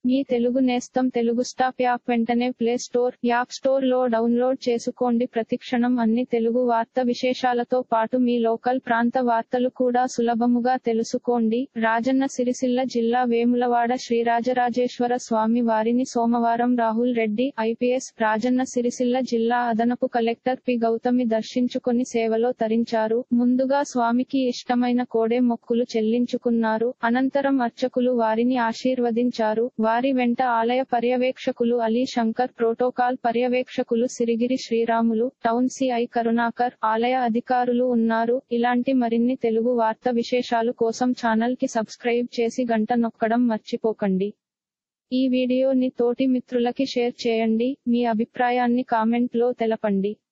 మీ తెలుగు నేస్తం Telugu stop app వెంటనే play store app store లో డౌన్లోడ్ చేసుకోండి ప్రతిక్షణం అన్ని తెలుగు వార్త విశేషాలతో పాటు మీ లోకల్ ప్రాంత వార్తలు కూడా సులభముగా తెలుసుకోండి రాజన్న సిరిసిల్ల జిల్లా వేములవాడ శ్రీరాజరాజేశ్వర స్వామి వారిని సోమవారం రాహుల్ రెడ్డి ఐపీఎస్ రాజన్న సిరిసిల్ల జిల్లా అదనపు కలెక్టర్ పి గౌతమి దర్శించుకొని సేవలో తరించారు ముందుగా స్వామికి ఇష్టమైన కోడే మొక్కులు చెల్లించుకున్నారు అనంతరం అర్చకులు వారిని ఆశీర్వదించారు వారి వెంట ఆలయ పర్యవేక్షకులు అలీ శంకర్ ప్రోటోకాల్ పర్యవేక్షకులు సిరిగిరి శ్రీరాములు టౌన్ సిఐ కరుణాకర్ ఆలయ అధికారులు ఉన్నారు ఇలాంటి మరిన్ని తెలుగు వార్త విశేషాలు కోసం ఛానల్ కి సబ్స్క్రైబ్ చేసి గంట నొక్కడం మర్చిపోకండి ఈ వీడియోని తోటి మిత్రులకి షేర్ చేయండి మీ అభిప్రాయాన్ని కామెంట్ లో తెలపండి